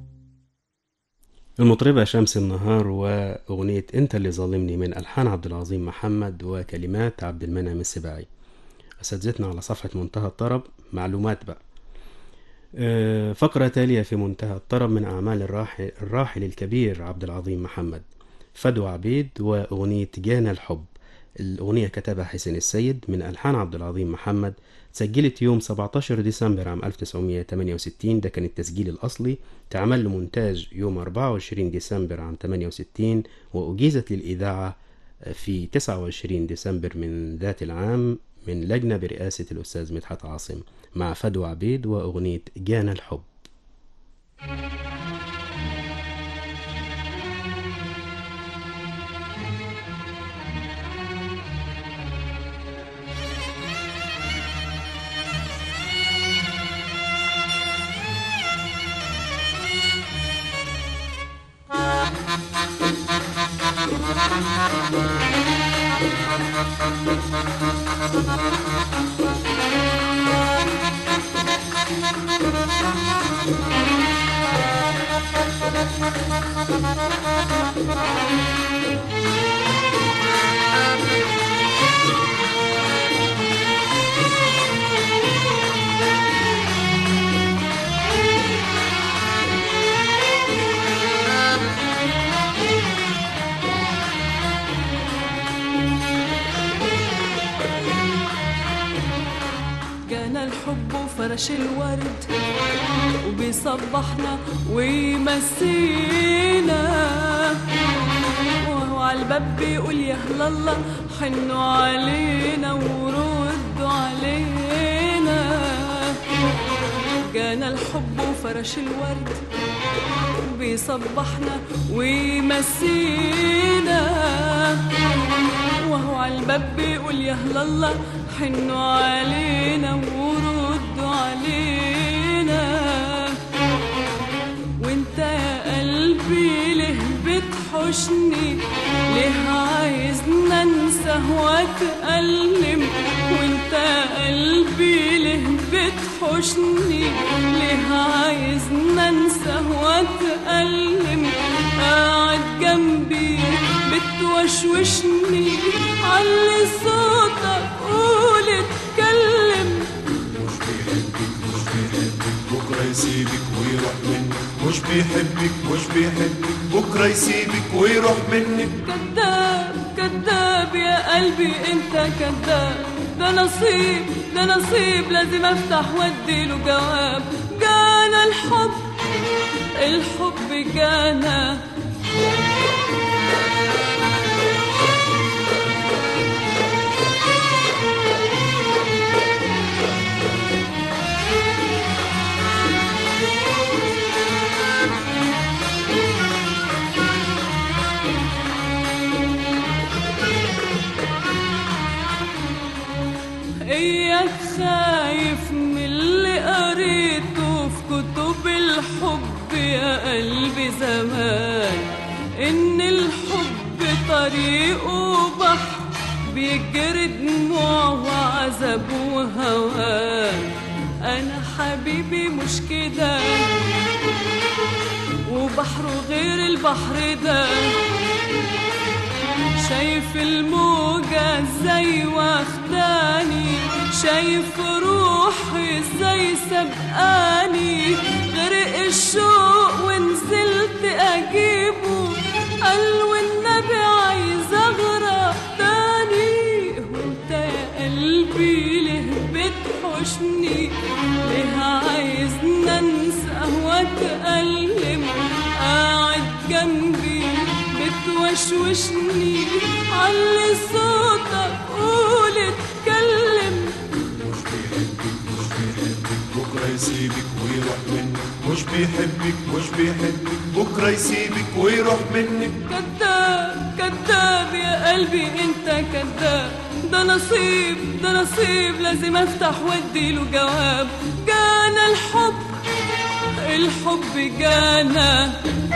Speaker 1: المطربة شمس النهار وأغنية أنت اللي ظالمني من ألحان عبد العظيم محمد وكلمات عبد المنعم السباعي أساتذتنا على صفحة منتهى الطرب معلومات بقى آه، فقرة تالية في منتهى الطرب من أعمال الراحل, الراحل الكبير عبد العظيم محمد فدوى عبيد وأغنية جانا الحب الأغنية كتبها حسين السيد من ألحان عبد العظيم محمد سجلت يوم 17 ديسمبر عام 1968 ده كان التسجيل الأصلي تعمل له مونتاج يوم 24 ديسمبر عام 68 وأجيزت للإذاعة في 29 ديسمبر من ذات العام من لجنة برئاسة الأستاذ مدحت عاصم مع فدوى عبيد وأغنية جانا الحب
Speaker 9: جانا الحب وفرش الورد وبيصبحنا ويمسينا وهو على الباب بيقول يا هلا الله حنوا علينا وردوا علينا جانا الحب وفرش الورد بيصبحنا ويمسينا وهو على الباب بيقول يا هلا الله حنوا علينا وردوا علينا وانت يا قلبي ليه بتحشني ليه عايزنا انسى واتألم وانت يا قلبي ليه بتحشني ليه عايزنا انسى واتألم قاعد جنبي بتوشوشني علي صوتك قول اتكلم
Speaker 7: بكرة يسيبك ويروح منك مش بيحبك مش بيحبك بكرة يسيبك ويروح منك
Speaker 9: كذاب كذاب يا قلبي انت كذاب ده نصيب ده نصيب لازم افتح واديله جواب جانا الحب الحب جانا اياك خايف من اللي قريته في كتب الحب يا قلبي زمان ان الحب طريقه بحر بيجري دموع وعذاب وهوان انا حبيبي مش كده وبحره غير البحر ده شايف الموجة ازاي واخداني شايف روحي ازاي سبقاني غرق الشوق ونزلت اجيبه قال والنبي عايز اغرق تاني وانت يا قلبي ليه بتحشني ليه عايزنا انسى واتألم قاعد جنبي بتوشوشني علي صوتك قول اتكلم
Speaker 7: بكرة يسيبك ويروح منك مش بيحبك مش بيحبك بكرة يسيبك ويروح منك
Speaker 9: كذاب كذاب يا قلبي انت كذاب ده نصيب ده نصيب لازم افتح واديله جواب جانا الحب الحب جانا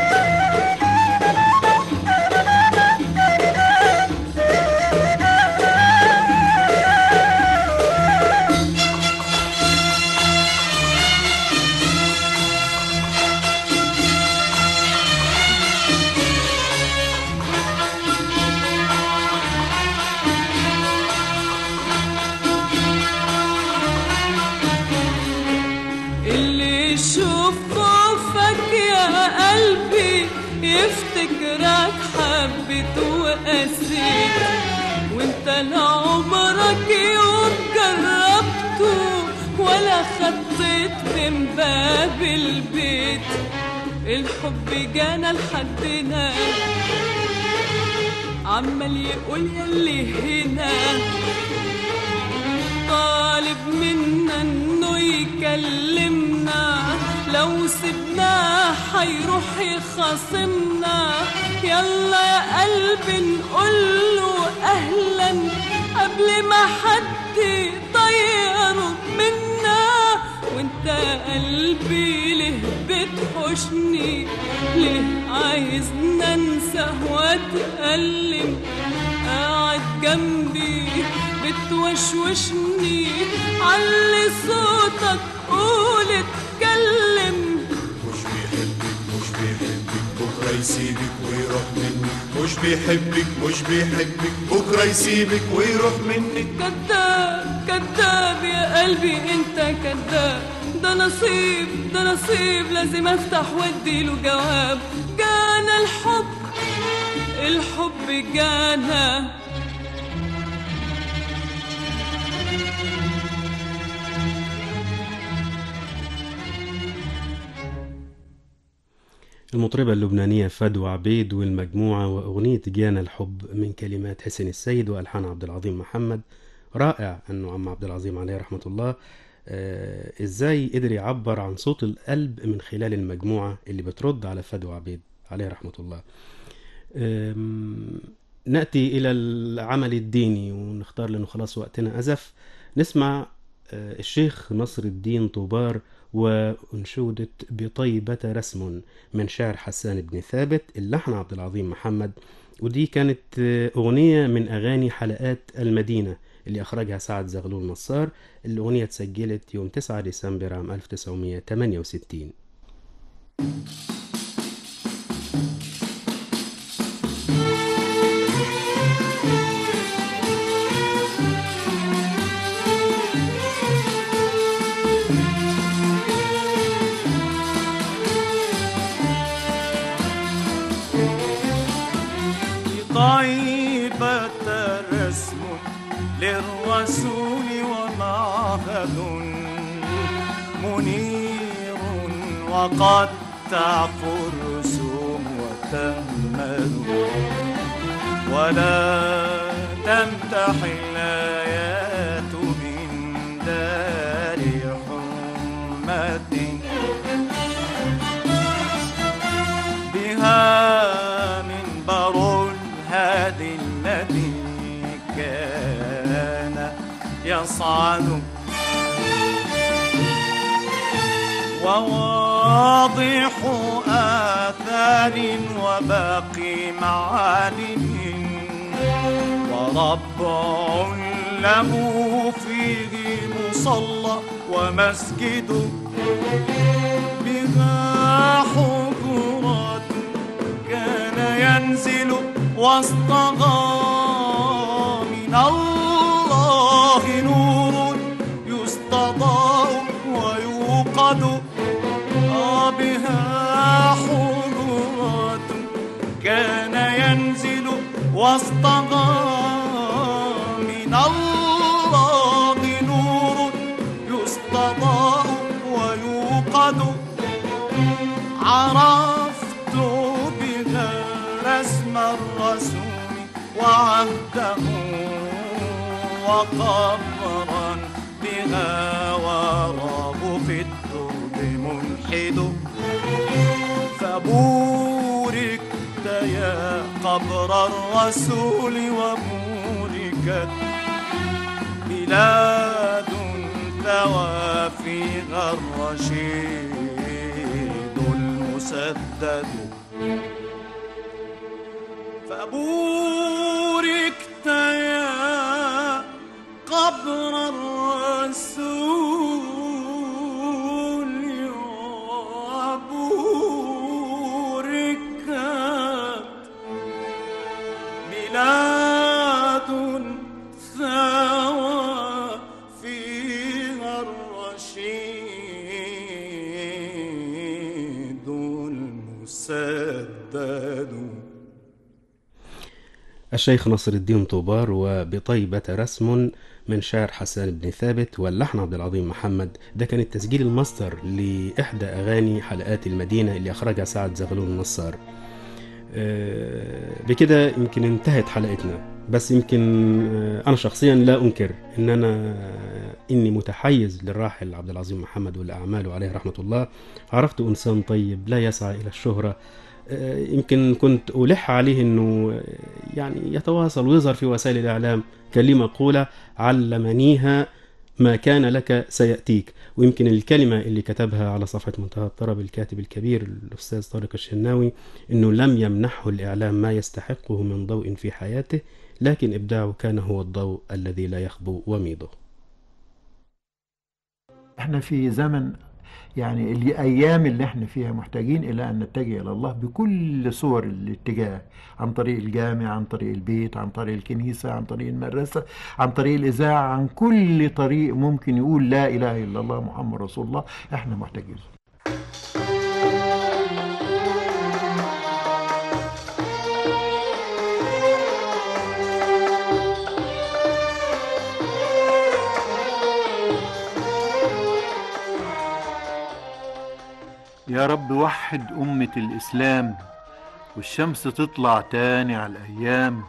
Speaker 9: اللي يشوف خوفك يا قلبي يفتكرك حبيت وقسيت وانت لا عمرك يوم جربته ولا خطيت من باب البيت الحب جانا لحدنا عمال يقول يلي هنا طالب منا انه يكلمنا لو سبناه حيروح يخاصمنا يلا يا قلبي نقول له اهلا قبل ما حد يطيره منا وانت يا قلبي ليه بتحشني ليه عايز ننسى واتألم قاعد جنبي بتوشوشني علي صوتك قول اتكلم
Speaker 7: مش بيحبك مش بيحبك بكرة يسيبك ويروح منك مش بيحبك مش بيحبك بكرة يسيبك ويروح منك
Speaker 9: كذاب كذاب يا قلبي انت كذاب ده نصيب ده نصيب لازم افتح واديله جواب جانا الحب الحب جانا
Speaker 1: المطربة اللبنانية فدوى عبيد والمجموعة وأغنية جانا الحب من كلمات حسن السيد وألحان عبد العظيم محمد رائع أنه عم عبد العظيم عليه رحمة الله آه، ازاي قدر يعبر عن صوت القلب من خلال المجموعة اللي بترد على فدوى عبيد عليه رحمة الله أم، نأتي إلى العمل الديني ونختار لأنه خلاص وقتنا أزف نسمع آه، الشيخ نصر الدين طوبار وأنشودة بطيبة رسم من شعر حسان بن ثابت اللحن عبد العظيم محمد ودي كانت آه، أغنية من أغاني حلقات المدينة اللي أخرجها سعد زغلول نصار الأغنية اتسجلت يوم 9 ديسمبر عام 1968
Speaker 12: طيبة رسم للرسول ومعهد منير وقد تعفو الرسوم وتهمل ولا تمتحي الآيات من دار حمة بها منبر الهادي الذي كان يصعد وواضح آثار وباقي معالم وربع له فيه مصلى ومسجد بها حجرات كان ينزل وسطها من الله نور يستضاء ويوقد آه بها حجرات كان ينزل وسطها من الله نور يستضاء ويوقد عرفت بها رسم الرسول وعهده وقبرا بها وراه في الترب ملحد فبوركت يا قبر الرسول وبوركت بلاد ثوى فيها الرشيد المسدد فبوركت يا قبر الرسول وبوركت بلاد ثوى فيها الرشيد المسدد
Speaker 1: الشيخ نصر الدين طوبار وبطيبة رسم من شعر حسان بن ثابت واللحن عبد العظيم محمد ده كان التسجيل الماستر لإحدى أغاني حلقات المدينة اللي أخرجها سعد زغلول النصار آه، بكده يمكن انتهت حلقتنا بس يمكن آه، أنا شخصيا لا أنكر إن أنا إني متحيز للراحل عبد العظيم محمد والأعمال عليه رحمة الله عرفت إنسان طيب لا يسعى إلى الشهرة آه، يمكن كنت ألح عليه أنه آه، يعني يتواصل ويظهر في وسائل الإعلام كان لي مقولة علمنيها ما كان لك سيأتيك ويمكن الكلمة اللي كتبها على صفحة منتهى الطرب الكاتب الكبير الأستاذ طارق الشناوي أنه لم يمنحه الإعلام ما يستحقه من ضوء في حياته لكن إبداعه كان هو الضوء الذي لا يخبو وميضه
Speaker 2: احنا في زمن يعني الايام اللي احنا فيها محتاجين الى ان نتجه الى الله بكل صور الاتجاه عن طريق الجامع عن طريق البيت عن طريق الكنيسه عن طريق المدرسه عن طريق الاذاعه عن كل طريق ممكن يقول لا اله الا الله محمد رسول الله احنا محتاجين يا رب وحد أمة الإسلام والشمس تطلع تاني على الأيام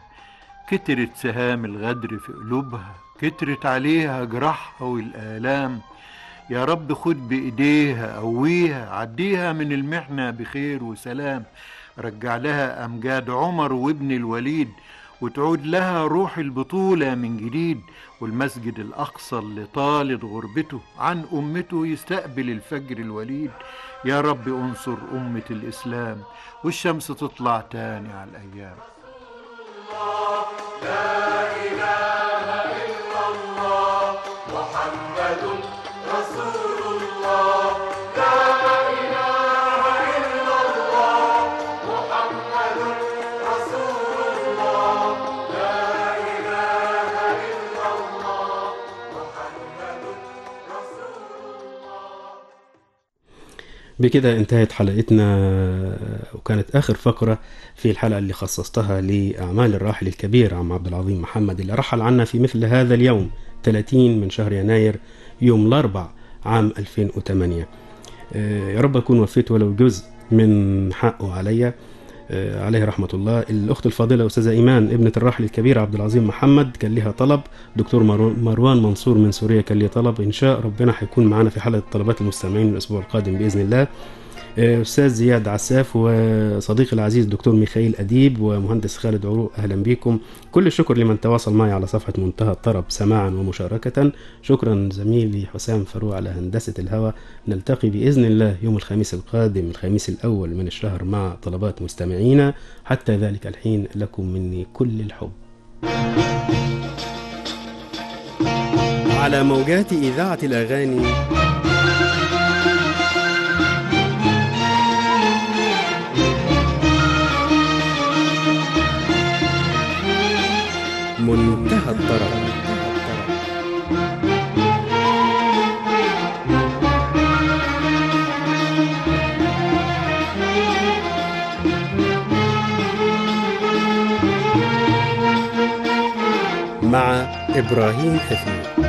Speaker 2: كترت سهام الغدر في قلوبها كترت عليها جراحها والآلام يا رب خد بإيديها قويها عديها من المحنة بخير وسلام رجع لها أمجاد عمر وابن الوليد وتعود لها روح البطولة من جديد والمسجد الأقصى اللي طالت غربته عن أمته يستقبل الفجر الوليد يا رب انصر أمة الإسلام والشمس تطلع تاني على الأيام
Speaker 7: محمد رسول الله لا إله إلا الله محمد رسول الله لا إله إلا الله محمد رسول الله
Speaker 1: بكده انتهت حلقتنا وكانت آخر فقرة في الحلقة اللي خصصتها لأعمال الراحل الكبير عم عبد العظيم محمد اللي رحل عنا في مثل هذا اليوم 30 من شهر يناير يوم الأربع عام 2008 آه، يا رب أكون وفيت ولو جزء من حقه عليا آه، عليه رحمة الله الأخت الفاضلة أستاذة إيمان ابنة الراحل الكبير عبد العظيم محمد كان لها طلب دكتور مرو- مروان منصور من سوريا كان ليه طلب إن شاء ربنا هيكون معنا في حلقة طلبات المستمعين الأسبوع القادم بإذن الله آه، أستاذ زياد عساف وصديقي العزيز دكتور ميخائيل أديب ومهندس خالد عروق أهلا بكم كل الشكر لمن تواصل معي على صفحة منتهى الطرب سماعا ومشاركة شكرا زميلي حسام فاروق على هندسة الهوى نلتقي بإذن الله يوم الخميس القادم الخميس الأول من الشهر مع طلبات مستمعينا حتى ذلك الحين لكم مني كل الحب على موجات إذاعة الأغاني منتهى الطرب مع إبراهيم حفيظ